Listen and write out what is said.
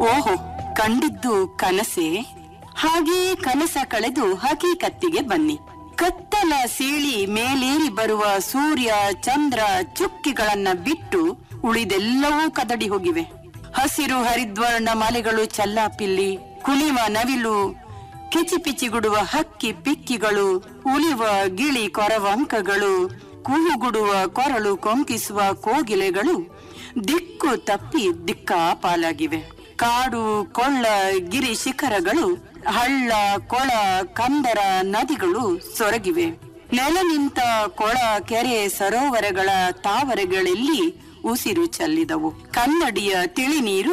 ಓಹೋ ಕಂಡಿದ್ದು ಕನಸೆ ಹಾಗೇ ಕನಸ ಕಳೆದು ಹಕೀಕತ್ತಿಗೆ ಬನ್ನಿ ಕತ್ತಲ ಸೀಳಿ ಮೇಲೇರಿ ಬರುವ ಸೂರ್ಯ ಚಂದ್ರ ಚುಕ್ಕಿಗಳನ್ನ ಬಿಟ್ಟು ಉಳಿದೆಲ್ಲವೂ ಕದಡಿ ಹೋಗಿವೆ ಹಸಿರು ಹರಿದ್ವರ್ಣ ಮಲೆಗಳು ಚಲ್ಲಾಪಿಲ್ಲಿ ಕುಣಿವ ನವಿಲು ಕಿಚಿಪಿಚಿಗುಡುವ ಹಕ್ಕಿ ಪಿಕ್ಕಿಗಳು ಉಳಿವ ಗಿಳಿ ಕೊರವಂಕಗಳು ಕೂಗುಡುವ ಕೊರಳು ಕೊಂಕಿಸುವ ಕೋಗಿಲೆಗಳು ದಿಕ್ಕು ತಪ್ಪಿ ದಿಕ್ಕಾಪಾಲಾಗಿವೆ ಕಾಡು ಕೊಳ್ಳ ಗಿರಿ ಶಿಖರಗಳು ಹಳ್ಳ ಕೊಳ ಕಂದರ ನದಿಗಳು ಸೊರಗಿವೆ ನೆಲ ನಿಂತ ಕೊಳ ಕೆರೆ ಸರೋವರಗಳ ತಾವರೆಗಳಲ್ಲಿ ಉಸಿರು ಚೆಲ್ಲಿದವು ಕನ್ನಡಿಯ ತಿಳಿನೀರು